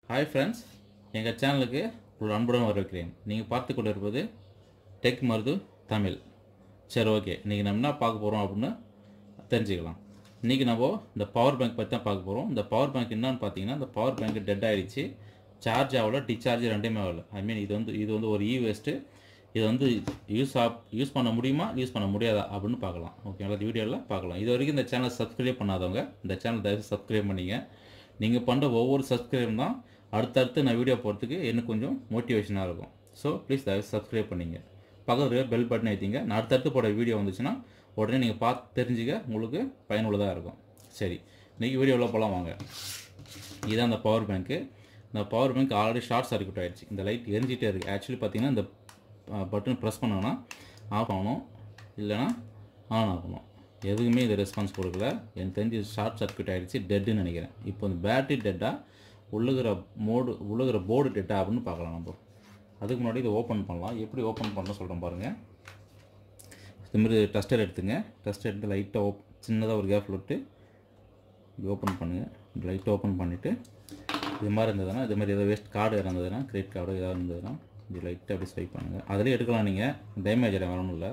hi friends எங்கள் சேனலுக்கு ஒரு அன்புடன் வரவேற்கிறேன் நீங்கள் பார்த்து கொண்டு இருப்பது டெக் மருது தமிழ் சரி ஓகே இன்றைக்கி நம்ம என்ன பார்க்க போகிறோம் அப்படின்னு தெரிஞ்சுக்கலாம் இன்றைக்கி நம்ம இந்த பவர் பேங்க் பற்றி தான் பார்க்க போகிறோம் இந்த பவர் பேங்க் என்னன்னு பார்த்தீங்கன்னா இந்த பவர் பேங்க் டெட் ஆகிடுச்சு சார்ஜ் ஆகல டிஸ்சார்ஜ் ரெண்டுமே ஆகல ஐ மீன் இது வந்து இது வந்து ஒரு இ வேஸ்ட்டு இது வந்து யூஸ் ஆப் யூஸ் பண்ண முடியுமா யூஸ் பண்ண முடியாதா அப்படின்னு பார்க்கலாம் ஓகேங்களா இந்த வீடியோவில் பார்க்கலாம் இது வரைக்கும் இந்த சேனலை சப்ஸ்கிரைப் பண்ணாதவங்க இந்த சேனல் தயவு சப்ஸ்கிரைப் பண்ணிங்க நீங்கள் பண்ணுற ஒவ்வொரு சப்ஸ்கிரைப் தான் அடுத்தடுத்து நான் வீடியோ போகிறதுக்கு எனக்கு கொஞ்சம் மோட்டிவேஷனாக இருக்கும் ஸோ ப்ளீஸ் தயவு சப்ஸ்கிரைப் பண்ணிங்க பக்கத்தில் பெல் பட்டன் ஏற்றிங்க நான் அடுத்தடுத்து போட வீடியோ வந்துச்சுன்னா உடனே நீங்கள் பார்த்து தெரிஞ்சுக்க உங்களுக்கு பயனுள்ளதாக இருக்கும் சரி இன்றைக்கி வீடியோவில் போகலாம் வாங்க இதுதான் அந்த பவர் பேங்க்கு இந்த power bank already short circuit ஆகிடுச்சு இந்த லைட் எரிஞ்சிட்டே இருக்குது ஆக்சுவலி பார்த்தீங்கன்னா இந்த பட்டன் ப்ரெஸ் பண்ணோன்னா ஆஃப் ஆகணும் இல்லைனா ஆன் ஆகணும் எதுக்குமே இது ரெஸ்பான்ஸ் கொடுக்கல எனக்கு தெரிஞ்சு ஷார்ட் சர்க்யூட் ஆகிடுச்சு டெட்டுன்னு நினைக்கிறேன் இப்போ இந்த பேட்டரி டெட்டா உள்ளுகிற மோடு உள்ளுகிற போர்டு டெட்டா அப்படின்னு பார்க்கலாம் நம்ம அதுக்கு முன்னாடி இதை ஓப்பன் பண்ணலாம் எப்படி ஓப்பன் பண்ண சொல்கிறேன் பாருங்கள் இதுமாரி டஸ்டர் எடுத்துங்க டஸ்டர் எடுத்து லைட்டாக ஓப் சின்னதாக ஒரு கேப் விட்டு இப்படி ஓப்பன் பண்ணுங்கள் லைட்டாக ஓப்பன் பண்ணிவிட்டு இது மாதிரி இருந்ததுன்னா இது மாதிரி ஏதாவது வேஸ்ட் கார்டு இருந்ததுன்னா கிரெடிட் கார்டு ஏதாவது இருந்ததுன்னா இது லைட்டாக அப்படி ஸ்வைப் பண்ணுங்கள் அதிலே எடுக்கலாம் நீங்கள் டேமேஜ் வரணும் இல்லை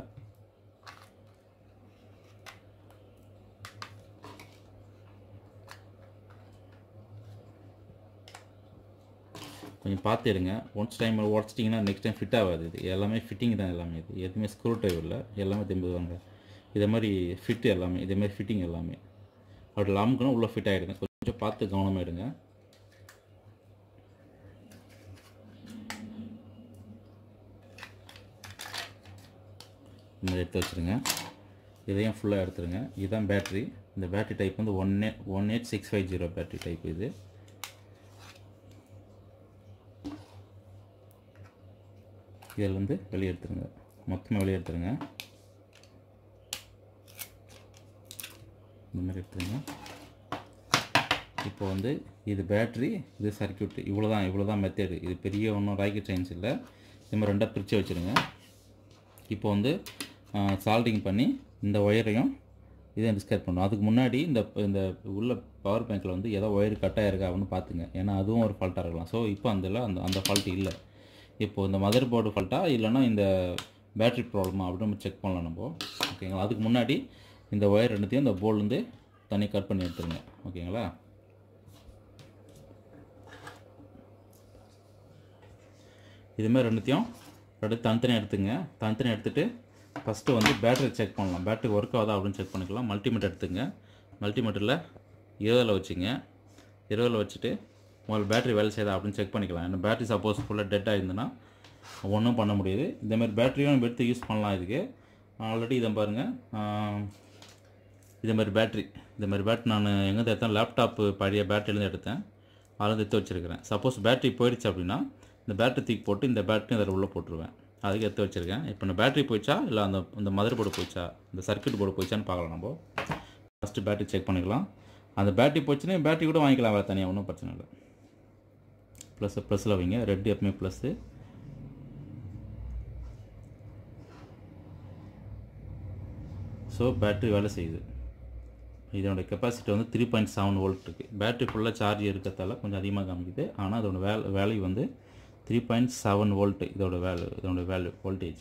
கொஞ்சம் பார்த்து எடுங்க ஒன்ஸ் டைம் உடச்சிட்டிங்கன்னா நெக்ஸ்ட் டைம் ஃபிட் ஆகாது இது எல்லாமே ஃபிட்டிங் தான் எல்லாமே இது எதுவுமே ஸ்க்ரூ டைவ் இல்லை எல்லாமே திரும்புவாங்க இதே மாதிரி ஃபிட்டு எல்லாமே இதே மாதிரி ஃபிட்டிங் எல்லாமே அப்படி லாமுக்குன்னா உள்ளே ஃபிட் ஆகிடுங்க கொஞ்சம் பார்த்து கவனமாக எடுங்க இந்த மாதிரி எடுத்து வச்சுருங்க இதையும் ஃபுல்லாக எடுத்துருங்க இதுதான் பேட்ரி இந்த பேட்ரி டைப் வந்து one eight one eight six five zero battery type இது இதில் வந்து வெளியே எடுத்துருங்க மொத்தமாக வெளியே எடுத்துருங்க இந்த மாதிரி எடுத்துருங்க இப்போ வந்து இது பேட்ரி இது சர்க்கியூட் இவ்வளோ தான் இவ்வளோ தான் மெத்தேடு இது பெரிய ஒன்றும் ராக்கெட் சயின்ஸ் இல்லை இது மாதிரி ரெண்டாக பிரித்து வச்சுருங்க இப்போ வந்து சால்டிங் பண்ணி இந்த ஒயரையும் இதை டிஸ்கட் பண்ணும் அதுக்கு முன்னாடி இந்த இந்த உள்ள பவர் பேங்க்கில் வந்து ஏதோ ஒயர் கட்டாக இருக்கா அப்படின்னு பார்த்துங்க ஏன்னா அதுவும் ஒரு ஃபால்ட்டாக இருக்கலாம் ஸோ இப்போ அந்த அந்த அந்த ஃபால்ட் இல்லை இப்போது இந்த மதர் போர்டு ஃபால்ட்டா இல்லைனா இந்த பேட்ரி ப்ராப்ளமா அப்படின்னு நம்ம செக் பண்ணலாம் நம்ம ஓகேங்களா அதுக்கு முன்னாடி இந்த ஒயர் ரெண்டுத்தையும் இந்த போர்டுலேருந்து தனி கட் பண்ணி எடுத்துருங்க ஓகேங்களா இதுமாதிரி ரெண்டுத்தையும் ரெண்டு தனித்தனியாக எடுத்துங்க தனித்தனியாக எடுத்துகிட்டு ஃபஸ்ட்டு வந்து பேட்டரி செக் பண்ணலாம் பேட்டரி ஒர்க் ஆகுதா அப்படின்னு செக் பண்ணிக்கலாம் மல்டிமீட்டர் எடுத்துங்க மல்டிமீட்டரில் இருபதில் வச்சுங்க இருபதில் வச்சுட்டு உங்களுக்கு பேட்டரி வேலை செய்யுதா அப்படின்னு செக் பண்ணிக்கலாம் ஏன்னா பேட்டரி சப்போஸ் ஃபுல்லாக டெட் ஆகிருந்துன்னா ஒன்றும் பண்ண முடியாது இதேமாதிரி பேட்டரியும் நம்ம எடுத்து யூஸ் பண்ணலாம் இதுக்கு ஆல்ரெடி இதை பாருங்கள் இதேமாதிரி பேட்ரி இதேமாதிரி பேட்ரி நான் எங்கேருந்து எடுத்தேன் லேப்டாப்பு பழைய பேட்டரிலேருந்து எடுத்தேன் அதில் எடுத்து வச்சுருக்கிறேன் சப்போஸ் பேட்டரி போயிடுச்சு அப்படின்னா இந்த பேட்டரி தூக்கி போட்டு இந்த பேட்டரி அதில் உள்ளே போட்டுருவேன் அதுக்கு எடுத்து வச்சுருக்கேன் இப்போ இந்த பேட்டரி போயிடுச்சா இல்லை அந்த இந்த மதர் போர்டு போயிடுச்சா இந்த சர்க்கியூட் போர்டு போயிடுச்சான்னு பார்க்கலாம் நம்ம ஃபஸ்ட்டு பேட்டரி செக் பண்ணிக்கலாம் அந்த பேட்டரி போச்சுன்னா பேட்டரி கூட வாங்கிக்கலாம் வேறு தனியாக ஒன்றும் பிரச்சனை இல்லை ப்ளஸ் ப்ளஸில் வைங்க ரெட் எப்பவுமே ப்ளஸ்ஸு ஸோ பேட்ரி வேலை செய்யுது இதனோட கெப்பாசிட்டி வந்து த்ரீ பாயிண்ட் செவன் வோல்ட் இருக்குது பேட்ரி ஃபுல்லாக சார்ஜ் இருக்கிறதால கொஞ்சம் அதிகமாக காமிக்குது ஆனால் அதோட வேலை வேல்யூ வந்து த்ரீ பாயிண்ட் செவன் வோல்ட்டு இதோட வேல்யூ இதோட வேல்யூ வோல்டேஜ்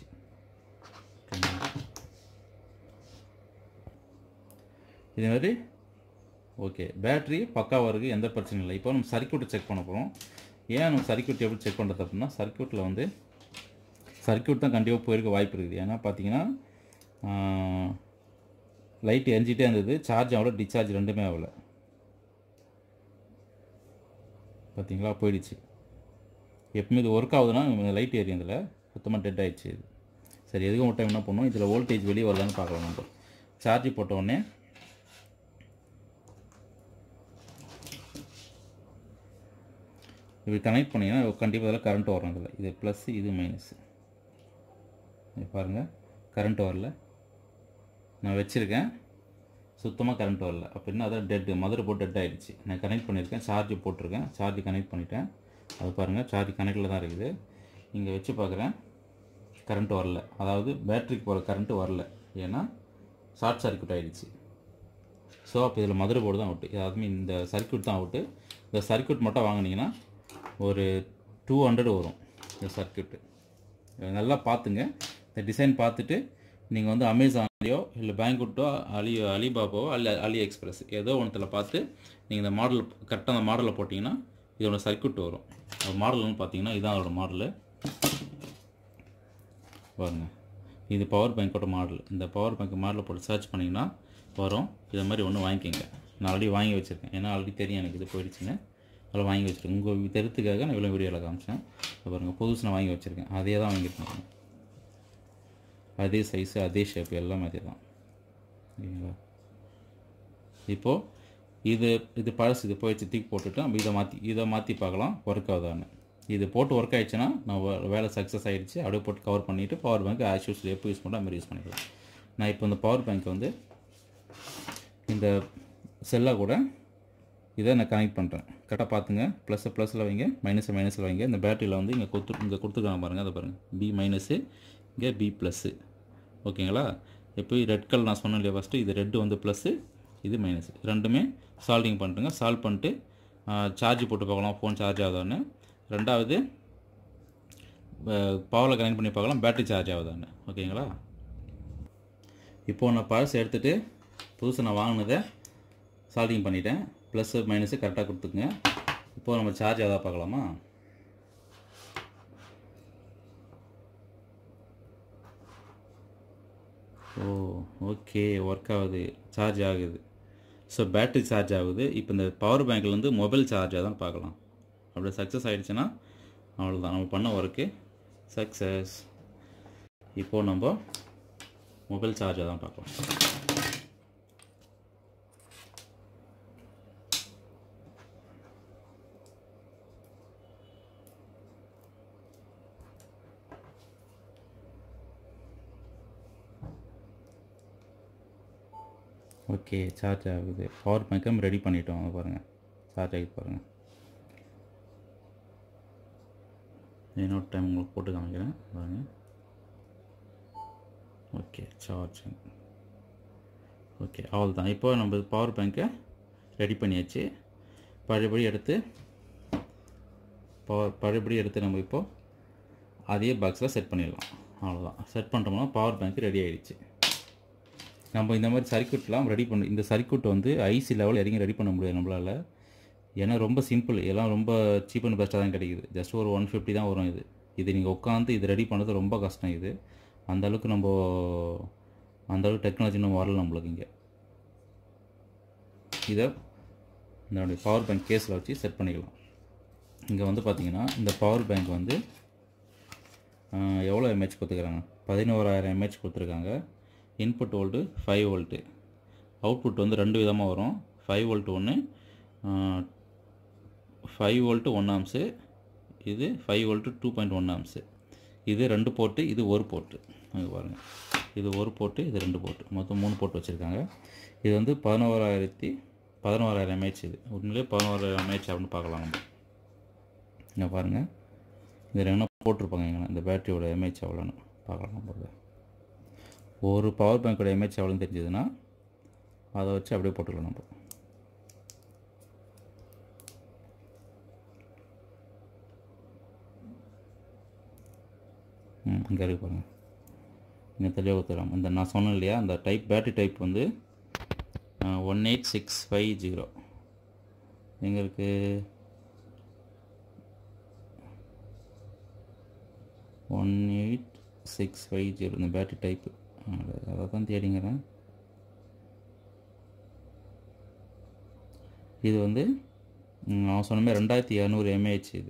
இதே மாதிரி ஓகே பேட்ரி பக்காவாக இருக்குது எந்த பிரச்சனையும் இல்லை இப்போ நம்ம சர்க்கியூட்டை செக் பண்ண போகிறோம் ஏன் நம்ம சர்க்கியூட் எப்படி செக் பண்ணுறது அப்படின்னா சர்க்கியூட்டில் வந்து சர்க்கியூட் தான் கண்டிப்பாக போயிருக்க வாய்ப்பு இருக்குது ஏன்னா பார்த்தீங்கன்னா லைட் எரிஞ்சிட்டே இருந்தது சார்ஜ் ஆகல டிஸ்சார்ஜ் ரெண்டுமே ஆகலை பார்த்தீங்களா போயிடுச்சு எப்பவுமே இது ஒர்க் ஆகுதுன்னா லைட் எரியதில் சுத்தமாக டெட் ஆகிடுச்சு இது சரி எதுக்கும் ஒரு டைம் என்ன பண்ணுவோம் இதில் வோல்டேஜ் வெளியே வருதான்னு பார்க்கலாம் நம்ம சார்ஜ் போட்ட உடனே இப்படி கனெக்ட் பண்ணிங்கன்னா கண்டிப்பாக இதில் கரண்ட் வரும் இதில் இது ப்ளஸ் இது மைனஸ் இது பாருங்கள் கரண்ட் வரல நான் வச்சுருக்கேன் சுத்தமாக கரண்ட் வரல அப்படின்னா அதான் டெட்டு மதர் போர்ட் டெட் ஆகிடுச்சு நான் கனெக்ட் பண்ணியிருக்கேன் சார்ஜ் போட்டிருக்கேன் சார்ஜ் கனெக்ட் பண்ணிட்டேன் அது பாருங்கள் சார்ஜ் கனெக்டில் தான் இருக்குது இங்கே வச்சு பார்க்குறேன் கரண்ட் வரல அதாவது பேட்டரிக்கு போகிற கரண்ட்டு வரல ஏன்னா ஷார்ட் சர்க்கியூட் ஆகிடுச்சு ஸோ அப்போ இதில் மதுரை போர்டு தான் அவுட்டு அதுவுமே இந்த சர்க்கியூட் தான் அவுட்டு இந்த சர்க்கியூட் மட்டும் வாங்கினீங்கன்னா ஒரு டூ ஹண்ட்ரட் வரும் இந்த சர்க்கியூட்டு நல்லா பார்த்துங்க இந்த டிசைன் பார்த்துட்டு நீங்கள் வந்து அமேசான்லையோ இல்லை பேங்க்குட்டோ அலி அலிபாபாவோ அல்ல அலி எக்ஸ்பிரஸ் ஏதோ ஒன்றத்தில் பார்த்து நீங்கள் இந்த மாடல் கரெக்டாக அந்த மாடலில் போட்டிங்கன்னா இதோட சர்க்கியூட் வரும் அது மாடல்னு பார்த்தீங்கன்னா இதுதான் அதோட மாடலு பாருங்க இது பவர் பேங்க்கோட மாடல் இந்த பவர் பேங்க் மாடலில் போட்டு சர்ச் பண்ணிங்கன்னா வரும் இதை மாதிரி ஒன்று வாங்கிக்கோங்க நான் ஆல்ரெடி வாங்கி வச்சுருக்கேன் ஏன்னா ஆல்ரெடி தெரியும் எனக்கு இது போயிடுச்சுன்னு அதில் வாங்கி வச்சுருக்கேன் உங்கள் தெருத்துக்காக நான் இவ்வளோ வீடியோவில் காமிச்சேன் இப்போ பாருங்கள் புதுசு நான் வாங்கி வச்சுருக்கேன் அதே தான் வாங்கியிருக்கேன் அதே சைஸு அதே ஷேப் எல்லாமே அதே தான் ஓகேங்களா இப்போது இது இது பழசு இது போயிடுச்சு தூக்கி போட்டுட்டு நம்ம இதை மாற்றி இதை மாற்றி பார்க்கலாம் ஒர்க் ஆகுதான்னு இது போட்டு ஒர்க் ஆயிடுச்சுன்னா நான் வே- வேலை சக்ஸஸ் ஆயிடுச்சு அப்படியே போட்டு கவர் பண்ணிவிட்டு பவர் பேங்க் ஆஸ் யூஸ்வல் எப்போ யூஸ் பண்ணுறோம் மாதிரி யூஸ் பண்ணிக்கலாம் நான் இப்போ இந்த பவர் பேங்க் வந்து இந்த செல்லாக கூட இதை நான் கனெக்ட் பண்ணுறேன் கரெக்டாக பார்த்துங்க ப்ளஸ்ஸை ப்ளஸில் வைங்க மைனஸை மைனஸில் வைங்க இந்த பேட்டரியில் வந்து இங்கே கொடுத்து இங்கே கொடுத்துருக்காங்க பாருங்கள் அதை பாருங்கள் பி மைனஸு இங்கே பி ப்ளஸ்ஸு ஓகேங்களா இப்போ ரெட் கலர் நான் சொன்னேன் இல்லையா ஃபஸ்ட்டு இது ரெட்டு வந்து ப்ளஸ்ஸு இது மைனஸ் ரெண்டுமே சால்விங் பண்ணிட்டுங்க சால்வ் பண்ணிட்டு சார்ஜ் போட்டு பார்க்கலாம் ஃபோன் சார்ஜ் ஆகுதான்னு ரெண்டாவது பவரில் கனெக்ட் பண்ணி பார்க்கலாம் பேட்டரி சார்ஜ் ஆகுதான்னு ஓகேங்களா இப்போது நான் பழசை எடுத்துகிட்டு புதுசு நான் வாங்கினதை சால்விங் பண்ணிட்டேன் ப்ளஸ்ஸு மைனஸு கரெக்டாக கொடுத்துக்குங்க இப்போது நம்ம சார்ஜ் எதாவது பார்க்கலாமா ஓ ஓகே ஒர்க் ஆகுது சார்ஜ் ஆகுது ஸோ பேட்டரி சார்ஜ் ஆகுது இப்போ இந்த பவர் பேங்க்லேருந்து மொபைல் சார்ஜாக தான் பார்க்கலாம் அப்படி சக்ஸஸ் ஆகிடுச்சுன்னா அவ்வளோதான் நம்ம பண்ண ஒர்க்கு சக்ஸஸ் இப்போது நம்ம மொபைல் சார்ஜாக தான் பார்க்கலாம் ஓகே சார்ஜ் ஆகுது பவர் பேங்க்கும் ரெடி பண்ணிட்டோம் அங்க பாருங்கள் சார்ஜ் ஆகி பாருங்கள் இன்னொரு டைம் உங்களுக்கு போட்டு காமிக்கிறேன் பாருங்கள் ஓகே சார்ஜிங் ஓகே அவ்வளோதான் இப்போ நம்ம பவர் பேங்க்கை ரெடி பண்ணியாச்சு பழையபடி எடுத்து பவர் பழையபடி எடுத்து நம்ம இப்போது அதே பாக்ஸில் செட் பண்ணிடலாம் அவ்வளோதான் செட் பண்ணிட்டோம்னா பவர் பேங்க் ரெடி ஆயிடுச்சு நம்ம இந்த மாதிரி சர்க்யூட்லாம் ரெடி பண்ண இந்த சர்க்யூட் வந்து ஐசி லெவல் இறங்கி ரெடி பண்ண முடியாது நம்மளால் ஏன்னா ரொம்ப சிம்பிள் எல்லாம் ரொம்ப சீப் அண்ட் பெஸ்ட்டாக தான் கிடைக்குது ஜஸ்ட் ஒரு ஒன் ஃபிஃப்டி தான் வரும் இது இது நீங்கள் உட்காந்து இது ரெடி பண்ணுறது ரொம்ப கஷ்டம் இது அந்த அளவுக்கு நம்ம அந்த அளவுக்கு டெக்னாலஜி இன்னும் வரல நம்மளுக்கு இங்கே இதை இந்த பவர் பேங்க் கேஸில் வச்சு செட் பண்ணிக்கலாம் இங்கே வந்து பார்த்தீங்கன்னா இந்த பவர் பேங்க் வந்து ஆஹ், எவ்வளோ எம்ஹெச் கொடுத்துருக்காங்க பதினோராயிரம் எம்ஹெச் கொடுத்துருக்காங்க input volt five volt output வந்து ரெண்டு விதமாக வரும் ஃபைவ் வோல்ட் ஒன்று ஃபைவ் வோல்ட்டு ஒன் ஆம்ஸு இது five volt two point one amps இது ரெண்டு போட்டு இது ஒரு போட்டு அங்கே பாருங்கள் இது ஒரு போட்டு இது ரெண்டு போட்டு மொத்தம் மூணு போட்டு வச்சுருக்காங்க இது வந்து பதினோராயிரத்தி பதினோராயிரம் எம்ஏஹெச் இது உண்மையிலே பதினோராயிரம் எம்ஏஹெச் அப்படின்னு பார்க்கலாம் நம்ம இங்கே பாருங்கள் இதில் என்ன போட்டிருப்பாங்க இங்கே இந்த பேட்டரியோட எம்ஏஹெச் எவ்வளோன்னு பார்க்கலாம் நம்ம ஒரு பவர் பேங்க்கோட எம்ஏஹெச் எவ்வளோன்னு தெரிஞ்சதுன்னா அதை வச்சு அப்படியே போட்டுக்கலாம் நம்ம ம் இங்கே இருக்கு பாருங்கள் இங்கே தெளிவாக ஊற்றலாம் இந்த நான் சொன்னேன் இல்லையா அந்த டைப் பேட்டரி டைப் வந்து one eight six five zero எங்கே இருக்குது one eight six five zero இந்த பேட்டரி டைப்பு அதை தான் தேடிங்கிறேன் இது வந்து ம், அவன் சொன்ன மாதிரி ரெண்டாயிரத்தி இரநூறு எம்ஏஹெச் இது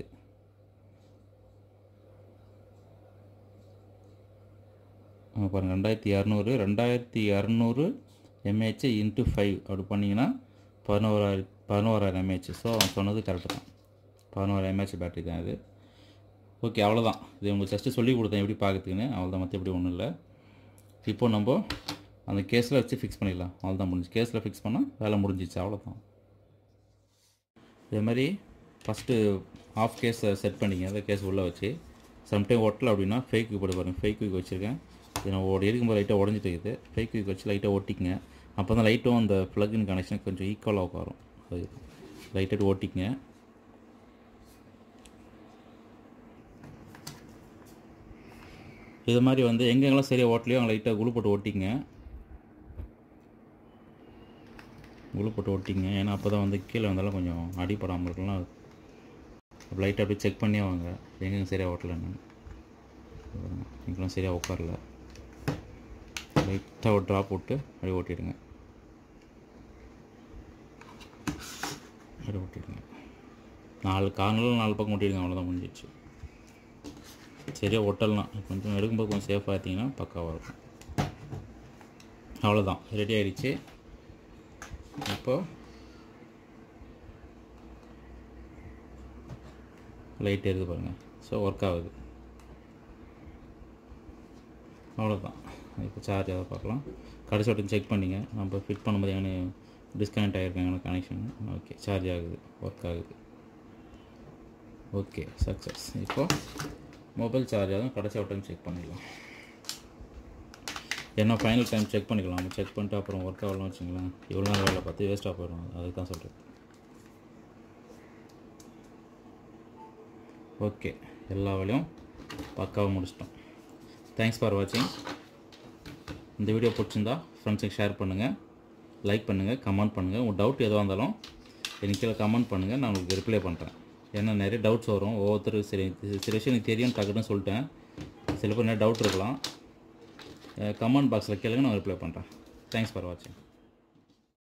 ஆ, பாருங்க ரெண்டாயிரத்தி இரநூறு ரெண்டாயிரத்தி இரநூறு எம்ஏஹெச் இன்ட்டு ஃபைவ் அப்படி பண்ணிங்கன்னா பதினோராயிரம் பதினோராயிரம் எம்ஏஹெச் ஸோ அவன் சொன்னது கரெக்டு தான் பதினோராயிரம் எம்ஏஹெச் பேட்டரி தான் இது ஓகே அவ்வளோதான் இது உங்களுக்கு ஜஸ்ட்டு சொல்லி கொடுத்தேன் எப்படி பார்க்கறதுக்குன்னு அவ்வளோதான் மற்றபடி ஒன்றும் இல்லை இப்போ நம்ம அந்த கேஸில் வச்சு ஃபிக்ஸ் பண்ணிடலாம் அவ்வளோதான் முடிஞ்சு கேஸில் ஃபிக்ஸ் பண்ணால் வேலை முடிஞ்சிச்சு அவ்வளோதான் இதே மாதிரி ஃபஸ்ட்டு ஆஃப் கேஸை செட் பண்ணிங்க அந்த கேஸ் உள்ளே வச்சு சம்டைம் ஒட்டலை அப்படின்னா ஃபேக் வீக் போட்டு பாருங்கள் ஃபேக் வீக் வச்சுருக்கேன் இது நான் ஓடி இருக்கும்போது லைட்டாக உடஞ்சிட்டு இருக்குது ஃபேக் வீக் வச்சு லைட்டாக ஒட்டிக்கங்க அப்போ தான் லைட்டும் அந்த ப்ளக்இன் கனெக்ஷன் கொஞ்சம் ஈக்குவலாக உட்காரும் அது லைட்டாக ஓட்டிக்கங்க இது மாதிரி வந்து எங்கெங்கெல்லாம் சரியாக ஓட்டலையோ அங்கே லைட்டாக குழு போட்டு ஒட்டிங்க குழு போட்டு ஒட்டிங்க ஏன்னா அப்போ தான் வந்து கீழே வந்தாலும் கொஞ்சம் அடிப்படாமல் இருக்கலாம் லைட்டாக அப்படியே செக் பண்ணியே வாங்க எங்கெங்க சரியாக ஓட்டலைன்னு இங்கெல்லாம் சரியாக உட்காரல லைட்டாக ஒரு ட்ராப் விட்டு அப்படியே ஓட்டிடுங்க அப்படியே ஓட்டிடுங்க நாலு கார்னரில் நாலு பக்கம் ஓட்டிடுங்க அவ்வளோதான் முடிஞ்சிச்சு சரியாக ஒட்டலாம் கொஞ்சம் எடுக்கும்போது கொஞ்சம் சேஃபாக இருந்தீங்கன்னா பக்காவாக இருக்கும் அவ்வளோதான் ரெடி ஆயிடுச்சு இப்போ லைட் எடுத்து பாருங்கள் ஸோ ஒர்க் ஆகுது அவ்வளோதான் இப்போ சார்ஜ் அதை பார்க்கலாம் கடைசி வட்டம் செக் பண்ணிங்க நம்ம ஃபிட் பண்ணும்போது எங்கே டிஸ்கனெக்ட் ஆகிருக்காங்க கனெக்ஷன் ஓகே சார்ஜ் ஆகுது ஒர்க் ஆகுது ஓகே சக்ஸஸ் இப்போது மொபைல் சார்ஜ் ஆகும் கடைசி வட்டம் செக் பண்ணிடலாம் என்ன ஃபைனல் டைம் செக் பண்ணிக்கலாம் நம்ம செக் பண்ணிட்டு அப்புறம் ஒர்க் ஆகலாம் வச்சுங்களேன் இவ்வளோ நேரம் வேலை பார்த்து வேஸ்ட்டாக போயிடும் அதுக்கு தான் சொல்கிறேன் ஓகே எல்லா வேலையும் பக்காவாக முடிச்சிட்டோம் தேங்க்ஸ் ஃபார் வாட்சிங் இந்த வீடியோ பிடிச்சிருந்தா ஃப்ரெண்ட்ஸுக்கு ஷேர் பண்ணுங்கள் லைக் பண்ணுங்கள் கமெண்ட் பண்ணுங்கள் உங்கள் டவுட் எதுவாக இருந்தாலும் எனக்கு கீழே கமெண்ட் பண்ணுங்கள் நான் உங்களுக்கு ரிப்ளை பண்ணுறேன் ஏன்னா நிறைய டவுட்ஸ் வரும் ஒவ்வொருத்தர் சரி சில விஷயம் எனக்கு தெரியும் டக்குன்னு சொல்லிட்டேன் சில பேர் நிறைய டவுட் இருக்கலாம் கமெண்ட் பாக்ஸில் கேளுங்க நான் ரிப்ளை பண்ணுறேன் தேங்க்ஸ் ஃபார் வாட்சிங்